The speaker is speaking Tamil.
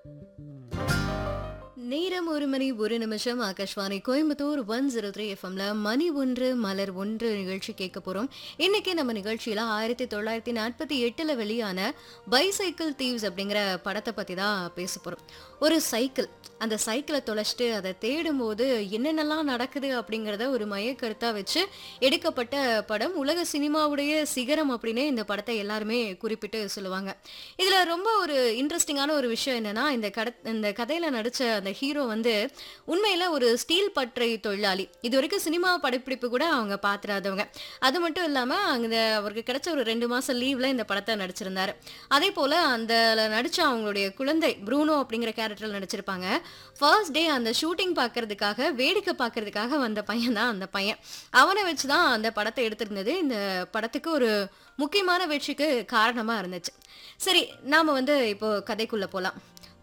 நேரம் ஒரு மணி ஒரு நிமிஷம் Akashvani Coimbatore one zero three எஃப்எம்ல மணி ஒன்று மலர் ஒன்று நிகழ்ச்சி கேட்க போறோம் இன்னைக்கு நம்ம நிகழ்ச்சியில ஆயிரத்தி தொள்ளாயிரத்தி நாற்பத்தி எட்டுல வெளியான பைசைக்கிள் தீவ்ஸ் அப்படிங்கிற படத்தை பத்தி தான் பேச போறோம் ஒரு சைக்கிள் அந்த சைக்கிளை தொலைச்சிட்டு அதை தேடும் போது என்னென்னலாம் நடக்குது அப்படிங்கிறத ஒரு மையக்கருத்தா வச்சு எடுக்கப்பட்ட படம் உலக சினிமாவுடைய சிகரம் அப்படின்னே இந்த படத்தை எல்லாருமே குறிப்பிட்டு சொல்லுவாங்க இதுல ரொம்ப ஒரு இன்ட்ரெஸ்டிங்கான ஒரு விஷயம் என்னன்னா இந்த கட இந்த கதையில நடிச்ச அந்த ஹீரோ வந்து உண்மையில ஒரு ஸ்டீல் பட்டறை தொழிலாளி இது வரைக்கும் சினிமா படப்பிடிப்பு கூட அவங்க பாத்துறாதவங்க அது மட்டும் இல்லாம அங்க அவருக்கு கிடைச்ச ஒரு ரெண்டு மாசம் லீவ்ல இந்த படத்தை நடிச்சிருந்தாரு அதே போல அந்த நடிச்ச அவங்களுடைய குழந்தை ப்ரூனோ அப்படிங்கிற கேரக்டர்ல நடிச்சிருப்பாங்க ஃபர்ஸ்ட் டே அந்த ஷூட்டிங் பார்க்கறதுக்காக வேடிக்கை பார்க்கறதுக்காக வந்த பையன் தான் அந்த பையன் அவனை வச்சு தான் அந்த படத்தை எடுத்திருந்தது இந்த படத்துக்கு ஒரு முக்கியமான வெற்றிக்கு காரணமா இருந்துச்சு சரி நாம வந்து இப்போ கதைக்குள்ள போலாம்